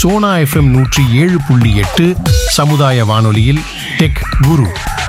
Sona FM நூற்றி ஏழு புள்ளி எட்டு சமுதாய வானொலியில் டெக் குரு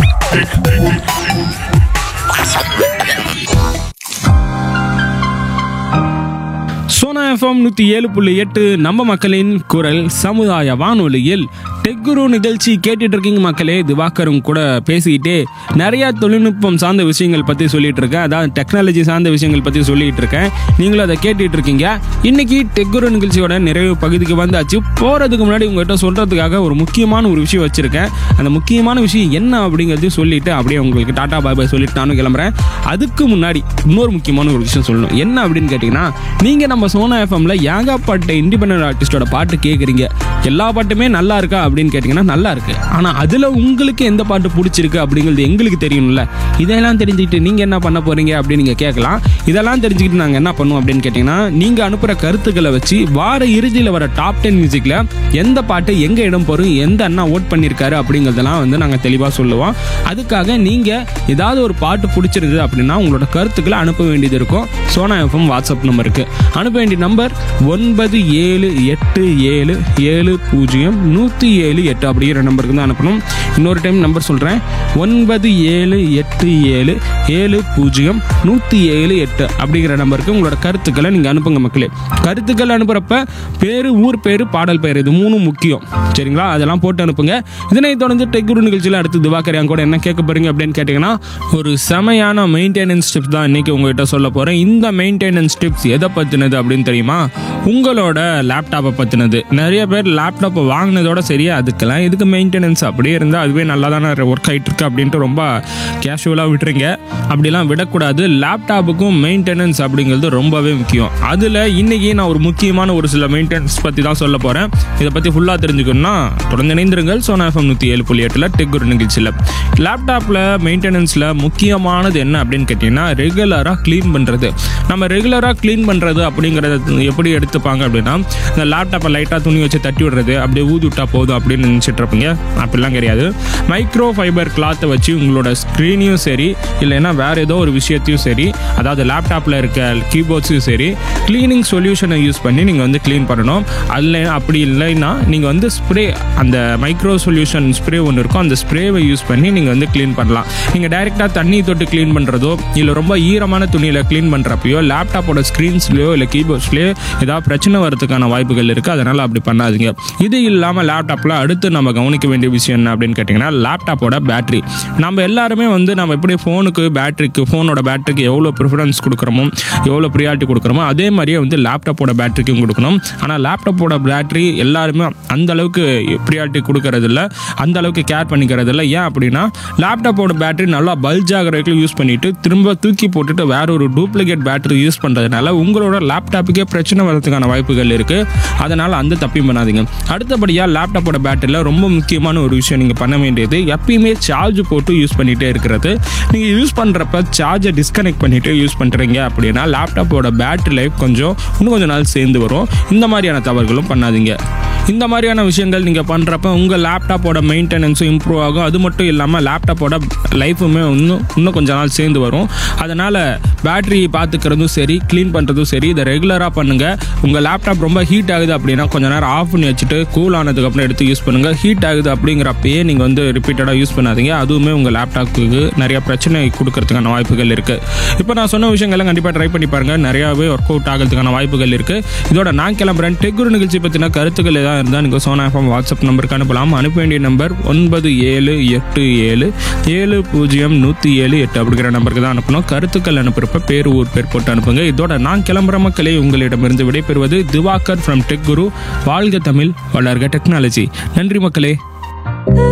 சோனா எஃப்எம் நூற்றி ஏழு புள்ளி எட்டு நம்ம மக்களின் குரல் சமுதாய வானொலியில் டெக்குரு நிகழ்ச்சி கேட்டுட்டு இருக்கீங்க மக்களே திவாகரும் கூட பேசிக்கிட்டே நிறைய தொழில்நுட்பம் சார்ந்த விஷயங்கள் பற்றி சொல்லிட்டு இருக்கேன் அதாவது டெக்னாலஜி சார்ந்த விஷயங்கள் பற்றி சொல்லிட்டு இருக்கேன் நீங்களும் அதை கேட்டுட்டு இருக்கீங்க இன்னைக்கு டெக்குரு நிகழ்ச்சியோட நிறைவு பகுதிக்கு வந்தாச்சு போகிறதுக்கு முன்னாடி உங்கள்கிட்ட சொல்கிறதுக்காக ஒரு முக்கியமான ஒரு விஷயம் வச்சுருக்கேன் அந்த முக்கியமான விஷயம் என்ன அப்படிங்கிறது சொல்லிட்டு அப்படியே உங்களுக்கு டாடா பாய் பாய் சொல்லிட்டு நானும் கிளம்புறேன் அதுக்கு முன்னாடி இன்னொரு முக்கியமான ஒரு விஷயம் சொல்லணும் என்ன அப்படின்னு கேட்டிங்கன்னா நீங்கள் நம்ம சோனா எஃப்எம்ல ஏகாப்பட்ட இண்டிபெண்டன்ட் ஆர்டிஸ்டோட பாட்டு கேட்குறீங்க எல்லா பாட்டுமே நல்லா இருக்கா அப்படின்னு கேட்டிங்கன்னா நல்லா இருக்கு ஆனால் அதில் உங்களுக்கு எந்த பாட்டு பிடிச்சிருக்கு அப்படிங்கிறது எங்களுக்கு தெரியணும்ல இதெல்லாம் தெரிஞ்சுக்கிட்டு நீங்கள் என்ன பண்ண போகிறீங்க அப்படின்னு நீங்கள் கேட்கலாம் இதெல்லாம் தெரிஞ்சுக்கிட்டு நாங்கள் என்ன பண்ணுவோம் அப்படின்னு கேட்டிங்கன்னா நீங்கள் அனுப்புகிற கருத்துக்களை வச்சு வார இறுதியில் வர டாப் டென் மியூசிக்கில் எந்த பாட்டு எங்கே இடம் போகிறோம் எந்த அண்ணா ஓட் பண்ணியிருக்காரு அப்படிங்கிறதெல்லாம் வந்து நாங்கள் தெளிவாக சொல்லுவோம் அதுக்காக நீங்கள் ஏதாவது ஒரு பாட்டு பிடிச்சிருக்குது அப்படின்னா உங்களோட கருத்துக்களை அனுப்ப வேண்டியது இருக்கும் சோனா எஃப்எம் வாட்ஸ்அப் நம்பருக்கு அனுப்ப வேண்டிய நம்பர் ஒன்பது ஏழு எட்டு ஏழு ஏழு பூஜ்ஜியம் நூற்றி ஏழு எட்டு அப்படிங்கிற நம்பருக்கு தான் அனுப்பணும் இன்னொரு டைம் நம்பர் சொல்கிறேன் ஒன்பது ஏழு எட்டு ஏழு ஏழு பூஜ்ஜியம் நூற்றி ஏழு எட்டு அப்படிங்கிற நம்பருக்கு உங்களோட கருத்துக்களை நீங்கள் அனுப்புங்க மக்களே கருத்துக்கள் அனுப்புகிறப்ப பேர் ஊர் பேர் பாடல் பேர் இது மூணும் முக்கியம் சரிங்களா அதெல்லாம் போட்டு அனுப்புங்க இதனை தொடர்ந்து டெக்குரு நிகழ்ச்சியில் அடுத்து திவாகர் என் கூட என்ன கேட்க போறீங்க அப்படின்னு கேட்டிங்கன்னா ஒரு செமையான மெயின்டெனன்ஸ் டிப்ஸ் தான் இன்னைக்கு உங்ககிட்ட சொல்ல போகிறேன் இந்த மெயின்டெனன்ஸ் டிப்ஸ் எதை பற்றினது அப்படின்னு தெரியுமா உங்களோட லேப்டாப்பை பற்றினது நிறைய பேர் லேப்டாப்பை வாங்கினதோட சரி அதுக்கெல்லாம் எதுக்கு மெயின்டெனன்ஸ் அப்படியே இருந்தால் அதுவே நல்லா தானே ஒர்க் ஆகிட்டு இருக்கு அப்படின்ட்டு ரொம்ப கேஷுவலாக விட்டுறீங்க அப்படிலாம் விடக்கூடாது லேப்டாப்புக்கும் மெயின்டெனன்ஸ் அப்படிங்கிறது ரொம்பவே முக்கியம் அதில் இன்னைக்கு நான் ஒரு முக்கியமான ஒரு சில மெயின்டெனன்ஸ் பற்றி தான் சொல்ல போகிறேன் இதை பற்றி ஃபுல்லாக தெரிஞ்சுக்கணும்னா தொடர்ந்து இணைந்திருங்கள் சோனா எஃப்எம் நூற்றி ஏழு புள்ளி எட்டில் டெக் ஒரு நிகழ்ச்சியில் லேப்டாப்பில் மெயின்டெனன்ஸில் முக்கியமானது என்ன அப்படின்னு கேட்டிங்கன்னா ரெகுலராக க்ளீன் பண்ணுறது நம்ம ரெகுலராக க்ளீன் பண்ணுறது அப்படிங்கிறத எப்படி எடுத்துப்பாங்க அப்படின்னா இந்த லேப்டாப்பை லைட்டாக துணி வச்சு தட்டி விடுறது அப்படியே ஊதி விட்டா போதும் அப்படின்னு நினச்சிட்டு இருப்பீங்க அப்படிலாம் கிடையாது மைக்ரோ ஃபைபர் கிளாத்தை வச்சு உங்களோட ஸ்க்ரீனையும் சரி இல்லைன்னா வேறு ஏதோ ஒரு விஷயத்தையும் சரி அதாவது லேப்டாப்பில் இருக்க கீபோர்ட்ஸையும் சரி க்ளீனிங் சொல்யூஷனை யூஸ் பண்ணி நீங்கள் வந்து க்ளீன் பண்ணணும் அதில் அப்படி இல்லைன்னா நீங்கள் வந்து ஸ்ப்ரே அந்த மைக்ரோ சொல்யூஷன் ஸ்ப்ரே ஒன்று இருக்கும் அந்த ஸ்ப்ரேவை யூஸ் பண்ணி நீங்கள் வந்து க்ளீன் பண்ணலாம் நீங்கள் டைரெக்டாக தண்ணி தொட்டு க்ளீன் பண்ணுறதோ இல்லை ரொம்ப ஈரமான துணியில் க்ளீன் பண்ணுறப்பையோ லேப்டாப்போட ஸ்க்ரீன்ஸ்லையோ இல்லை கீபோர்ட்ஸ்லையோ ஏதாவது பிரச்சனை வரதுக்கான வாய்ப்புகள் இருக்குது அதனால் அப்படி பண்ணாதீங்க இது இல்லாமல் லேப்டாப்பில் அடுத்து நம்ம கவனிக்க வேண்டிய விஷயம் என்ன அப்படின்னு கேட்டிங்கன்னா லேப்டாப்போட பேட்டரி நம்ம எல்லாருமே வந்து நம்ம எப்படி ஃபோனுக்கு பேட்டரிக்கு ஃபோனோட பேட்டரிக்கு எவ்வளோ ப்ரிஃபரன்ஸ் கொடுக்குறோமோ எவ்வளோ ப்ரியாரிட்டி கொடுக்குறோமோ அதே மாதிரியே வந்து லேப்டாப்போட பேட்டரிக்கும் கொடுக்கணும் ஆனால் லேப்டாப்போட பேட்டரி எல்லாருமே அந்த அளவுக்கு ப்ரியாரிட்டி கொடுக்கறது இல்ல அந்த அளவுக்கு கேர் பண்ணிக்கிறது இல்லை ஏன் அப்படின்னா லேப்டாப்போட பேட்டரி நல்லா பல்ஜ் ஆகிற வரைக்கும் யூஸ் பண்ணிட்டு திரும்ப தூக்கி போட்டுட்டு வேற ஒரு டூப்ளிகேட் பேட்டரி யூஸ் பண்ணுறதுனால உங்களோட லேப்டாப்புக்கே பிரச்சனை வரதுக்கான வாய்ப்புகள் இருக்குது அதனால் அந்த தப்பையும் பண்ணாதீங்க அடுத்தபடியாக லேப்டாப்போட பேட்டரியில் ரொம்ப முக்கியமான ஒரு விஷயம் நீங்கள் பண்ண வேண்டியது எப்பயுமே சார்ஜ் போட்டு யூஸ் பண்ணிகிட்டே இருக்கிறது நீங்கள் யூஸ் பண்ணுறப்ப சார்ஜை டிஸ்கனெக்ட் பண்ணிவிட்டு யூஸ் பண்ணுறீங்க அப்படின்னா லேப்டாப்போட பேட்டரி லைஃப் கொஞ்சம் இன்னும் கொஞ்சம் நாள் சேர்ந்து வரும் இந்த மாதிரியான தவறுகளும் பண்ணாதீங்க இந்த மாதிரியான விஷயங்கள் நீங்கள் பண்ணுறப்ப உங்கள் லேப்டாப்போட மெயின்டெனன்ஸும் இம்ப்ரூவ் ஆகும் அது மட்டும் இல்லாமல் லேப்டாப்போட லைஃபுமே இன்னும் இன்னும் கொஞ்ச நாள் சேர்ந்து வரும் அதனால் பேட்டரி பார்த்துக்கிறதும் சரி க்ளீன் பண்ணுறதும் சரி இதை ரெகுலராக பண்ணுங்கள் உங்கள் லேப்டாப் ரொம்ப ஹீட் ஆகுது அப்படின்னா கொஞ்ச நேரம் ஆஃப் பண்ணி வச்சுட்டு கூல் ஆனதுக்கப்புறம் எடுத்து யூஸ் பண்ணுங்கள் ஹீட் ஆகுது அப்படிங்கிறப்பயே நீங்கள் வந்து ரிப்பீட்டடாக யூஸ் பண்ணாதீங்க அதுவுமே உங்கள் லேப்டாப்புக்கு நிறைய பிரச்சனை கொடுக்கறதுக்கான வாய்ப்புகள் இருக்குது இப்போ நான் சொன்ன விஷயங்கள்லாம் கண்டிப்பாக ட்ரை பண்ணி பாருங்கள் நிறையாவே ஒர்க் அவுட் ஆகிறதுக்கான வாய்ப்புகள் இருக்குது இதோட நான் கிளம்புறேன் டெக்குரு நிகழ்ச்சி பற்றின கருத்துக்கள் ஏதாவது இருந்தால் நீங்கள் சோனா எஃப்எம் வாட்ஸ்அப் நம்பருக்கு அனுப்பலாம் அனுப்ப வேண்டிய நம்பர் ஒன்பது ஏழு எட்டு ஏழு ஏழு பூஜ்ஜியம் நூற்றி ஏழு எட்டு அப்படிங்கிற நம்பருக்கு தான் அனுப்பணும் கருத்துக்கள் அனுப்புறப்ப பேர் ஊர் பேர் போட்டு அனுப்புங்க இதோட நான் கிளம்புற மக்களே உங்களிடமிருந்து விடைபெறுவது திவாகர் ஃப்ரம் டெக் குரு வாழ்க தமிழ் வளர்க டெக்னாலஜி நன்றி மக்களே